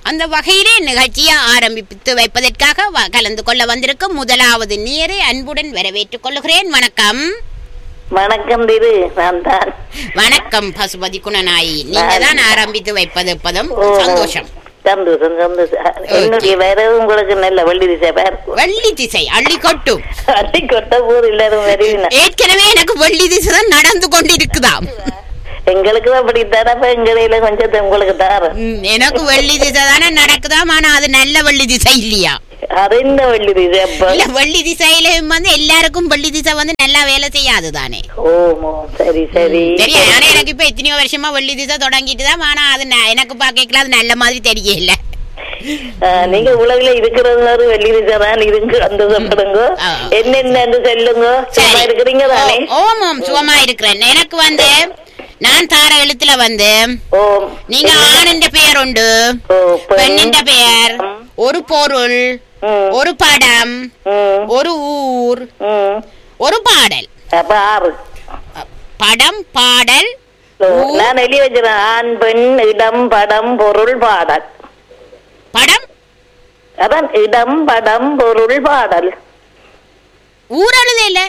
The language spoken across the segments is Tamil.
அந்த வகையிலே நிகழ்ச்சியை ஆரம்பித்து வைப்பதற்காக வ- கலந்து கொள்ள வந்திருக்கும் முதலாவது நேரை அன்புடன் வரவேற்றுக் கொள்கிறேன் வணக்கம் வணக்கம் திரு நான் தான் வணக்கம் பசுபதி குணநாயி நீங்க தான் ஆரம்பித்து வைப்பது பதம் ஓ, சந்தோஷம் சந்தோஷம் சந்தோஷம் என்னுடைய வரவு உங்களுக்கு நல்ல வள்ளி திசை பேர் வெள்ளி திசை அள்ளி கொட்டும் அள்ளி கொட்ட போர் எல்லாரும் வருவினா ஏற்கனவே எனக்கு வெள்ளி திசை தான் நடந்து கொண்டிருக்குதாம் எங்களுக்கு தான் அப்படி தரப்ப எங்களையில கொஞ்சம் உங்களுக்கு தாரம் ம், எனக்கு வெள்ளி திசை தானே நடக்குதாம் ஆனா அது நல்ல வெள்ளி திசை இல்லையா அது என்ன வள்ளி திசை அப்ப இல்ல வெள்ளி திசையில வந்து எல்லாருக்கும் வெள்ளி திசை வந்து நல்லா வேலை செய்யாது தானே ஓமோ சரி சரி தெரியும் ஆனா எனக்கு இப்ப எத்தனையோ வருஷமா வெள்ளி திசை தொடங்கிட்டு தான் ஆனா அது ந- எனக்கு பாக்கல அது நல்ல மாதிரி தெரியல ஆ, நீங்க உலகில இருக்கிறது வெள்ளி திசை தான் இருங்க அந்த சொல்லுங்க ஆ. என்னென்னு சொல்லுங்க சும்மா சரி. இருக்கிறீங்க தானே ஓ- ஓமம் சுகமா இருக்கிறேன் எனக்கு வந்து நான் தார எழுத்துல வந்து ஓம் நீங்க ஆணின்ற பெயர் உண்டு ஓ பெண் பெண்ணின்ற பெயர் ஒரு பொருள் ம், ஒரு படம் ம், ஒரு ஊர் ம். ஒரு பாடல் அப்ப ஆறு அ, படம் பாடல் ஓ, ஊர், நான் எழுதி வச்சிருக்கேன் ஆண் பெண் இடம் படம் பொருள் பாடல் படம் அதான் இடம் படம் பொருள் பாடல் ஊர் எழுத இல்ல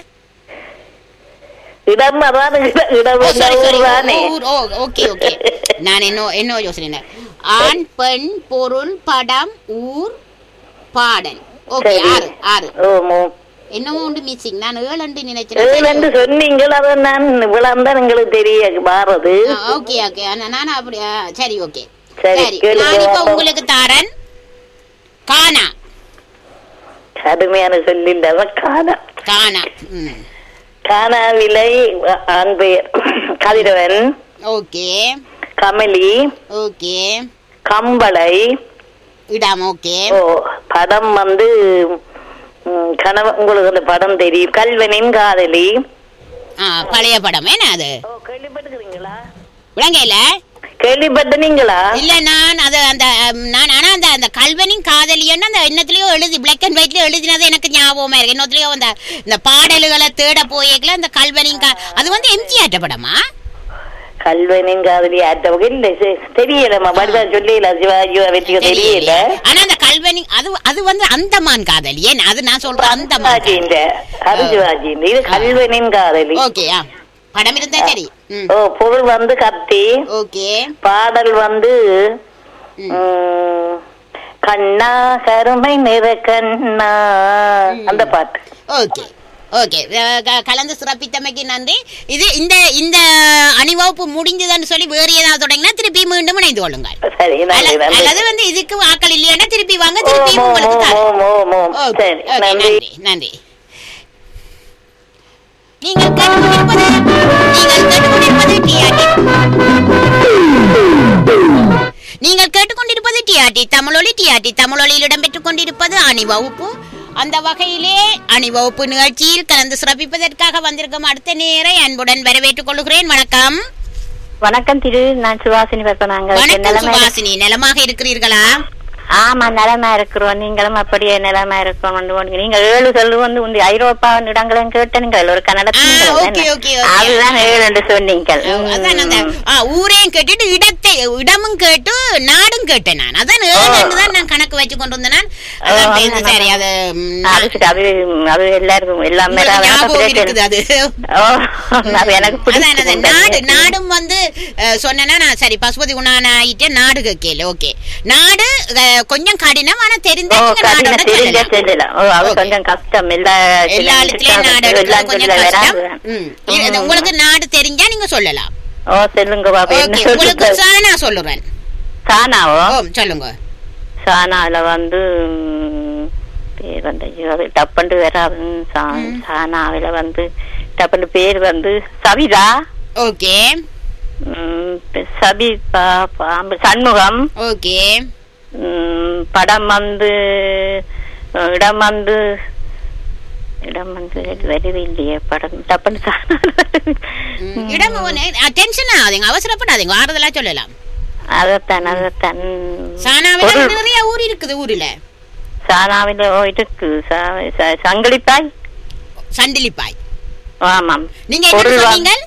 இடம் அதான் இட- இடம் ஓ, என்ற sorry, sorry. ஊர் தானே ஊர், ஓ, okay, okay. நான் என்ன என்ன யோசனை ஆண் பெண் பொருள் படம் ஊர் பாடல் ஓகே சரி. ஆறு ஆறு ஓமோ என்னமோ உண்டு மிஸ்ஸிங் நான் ஏழு ஏழு நினைச்சேன் என்று சொன்னீங்கள் அதை நான் விழாந்தான் உங்களுக்கு தெரிய மாறது ஓகே ஓகே நான் அப்படி ஆ, சரி ஓகே சரி, சரி கேளுங்க நான் இப்ப பாப்போம். உங்களுக்கு தாரன் கானா கடுமையான சொல்லில் காணா கானா ம் காணாவிலை ஆண் பெயர் கதிரவன் ஓகே கமலி ஓகே கம்பளை இடம் ஓகே ஓ படம் வந்து ம், கணவன் உங்களுக்கு அந்த படம் தெரியும் கல்வனின் காதலி ஆ பழைய படம் என்ன அது ஓ கேள்விப்பட்டுக்கிறீங்களா விளங்கையில கேள்விப்பட்டனீங்களா இல்ல நான் அது அந்த ம், நான் ஆனா அந்த அந்த கல்வனின் காதலியன்னு அந்த என்னத்துலயோ எழுதி பிளாக் அண்ட் ஒயிட்ல எழுதினது எனக்கு ஞாபகமா இருக்கு இன்னொத்துலயோ அந்த இந்த பாடல்களை தேட போயேக்கல அந்த கல்வனின் கா அது வந்து எம்ஜிஆர் படமா கல்வனின் காதலி ஆட்டவங்க இல்ல சரி, தெரியலம்மா படிதான் சொல்லல சிவாஜி வெற்றியோ தெரியல ஆனா அந்த கல்வனி அது அது வந்து அந்தமான் காதலி ஏன் அது நான் சொல்றேன் அந்தமான் சிவாஜின்ற அது சிவாஜின்ற இது கல்வனின் காதலி ஓகே ஆ படம் இருந்தா சரி ம் ஓ பொருள் வந்து கத்தி ஓகே பாடல் வந்து ம். ம், கண்ணா கருமை நிற கண்ணா அந்த பாட்டு ஓகே ஓகே அஹ் க- கலந்து சிறப்பித்தமைக்கு நன்றி இது இந்த இந்த அணிவகுப்பு முடிஞ்சதுன்னு சொல்லி வேறு ஏதாவது தொடங்கினா திருப்பி மீண்டும் இணைந்து கொள்ளுங்கள் சரி நன்றி அல்ல- நன்றி அல்லது வந்து இதுக்கு ஆக்கள் இல்லையானா திருப்பி வாங்க ஓ, திருப்பி மோ, உங்களுக்கு மோ, தரேன். மோ, மோ. ஓகே, சரி ஓகே, நன்றி நன்றி நன்றி நீங்கள் கேட்டுக்கொண்டிருப்பது நீங்கள் கேட்டுக்கொண்டிருப்பது டிஆர்டி நீங்கள் கேட்டுக்கொண்டிருப்பது டிஆர்டி தமிழொலி டிஆர்டி தமிழொலியில் இடம்பெற்றுக் கொண்டிருப்பது அணிவகுப்பு அந்த வகையிலே அணிவகுப்பு நிகழ்ச்சியில் கலந்து சிறப்பிப்பதற்காக வந்திருக்கும் அடுத்த நேரை அன்புடன் வரவேற்றுக் கொள்கிறேன் வணக்கம் வணக்கம் திரு நான் சுவாசினி பேசுறாங்க வணக்கம் சுபாசினி நலமாக இருக்கிறீர்களா ஆமா நிலைமை இருக்கிறோம் நீங்களும் அப்படியே நிலைமை இருக்கணும் நீங்க ஏழு சொல்லு வந்து உங்க ஐரோப்பா இடங்களையும் கேட்ட நீங்கள் ஒரு கன்னட ஆ, okay, okay, okay. அதுதான் ஏழு என்று சொன்னீங்க அதான் அந்த ஆ, ஊரையும் கேட்டுட்டு இடத்தை இடமும் கேட்டு நாடும் கேட்டேன் நான் அதான் ஏழு தான் நான் கணக்கு வச்சு கொண்டு வந்தேன் நான். அதான் ஓ, தெரியுது, சரி அது ம், அது சரி, அது அது எல்லாருக்கும் எல்லாமே உங்களுக்கு ஞாபகம் இருக்குது அது ஓ அது எனக்கு அதான் அந்த பிடிக்கும் நாடு நாடும் வந்து அஹ், சொன்னேன்னா நான் சரி பசுபதி குணான ஆயிட்டு நாடு கேட்கல ஓகே நாடு அஹ், கொஞ்சம் கடினம் ஆனா தெரிந்த ஓ நீங்க கடின நாடோட தெரிஞ்ச சொல்லலாம். செல்லலாம் ஓ அது Okay. கொஞ்சம் கஷ்டம் எல்லா எல்லா இடத்துலயும் நாடு எல்லா எடுக்கிறது கொஞ்சம் இடத்துல கஷ்டம் வராது. ம். இது உங்களுக்கு நாடு தெரிஞ்சா நீங்க சொல்லலாம் ஓ சொல்லுங்க பாபா என்ன ஓகே உங்களுக்கு சொல்லுங்க சானா சொல்லுறேன் சானாவோ ஓ சொல்லுங்க சானால வந்து ம், பேர் வந்து ஐயோ, அது டப்பண்டு வராது ம், சா- சானாவில வந்து டப்பண்டு பேர் வந்து சவிதா ஓகே ம், ப- சபி பா- பாம்பு சண்முகம் ஓகே ம், படம் வந்து அஹ், இடம் வந்து இடம் வந்து எனக்கு வருது இல்லையே படம் டப்பண்டு சானா ம், இடம் டென்ஷன் ஆகாதீங்க அவசரப்படாதீங்க ஆறுதலா சொல்லலாம் அதத்தான் அதத்தான் சானாவில பொருள் நிறைய ஊர் இருக்குது ஊர்ல சானாவில ஓ, இருக்கு ச- ச- சங்கிலிப்பாய் சண்டிலிப்பாய் ஆமாம் நீங்க என்ன பொருள் வா- சொன்னீங்க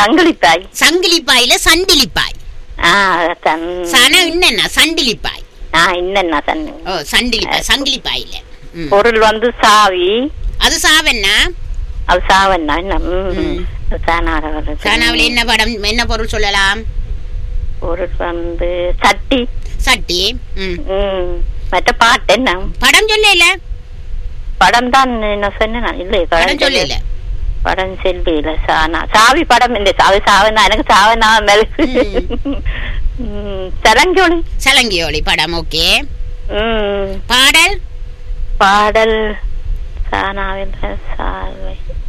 சங்கிலிப்பாய் சங்கிலிப்பாயில சண்டிலிப்பாய் ஆ அதத்தான் சன என்னன்னா சண்டிலிப்பாய் ஆ என்னென்ன தண்ணி ஓ சண்டிலிப்பா சங்கிலிப்பாயில ம். பொருள் வந்து சாவி அது சாவண்ணா அது சாவண்ணா என்ன ம். ம். அது சாணால வருது சானாவில் என்ன படம் என்ன பொருள் சொல்லலாம் பொருள் வந்து சட்டி சட்டி ம் ம். மற்ற பாட்டு என்ன படம் சொல்லல படம் தான் என்ன சொன்னேன் இல்லை படம் சொல்லல படம் செல்வியில சானா சாவி படம் இந்த சாவி சாவனா எனக்கு சாவனா மெழுகு ம், சரஞ்சொலி சலங்கியோலி படம் ஓகே ம் பாடல் பாடல் சானாவில் சாவை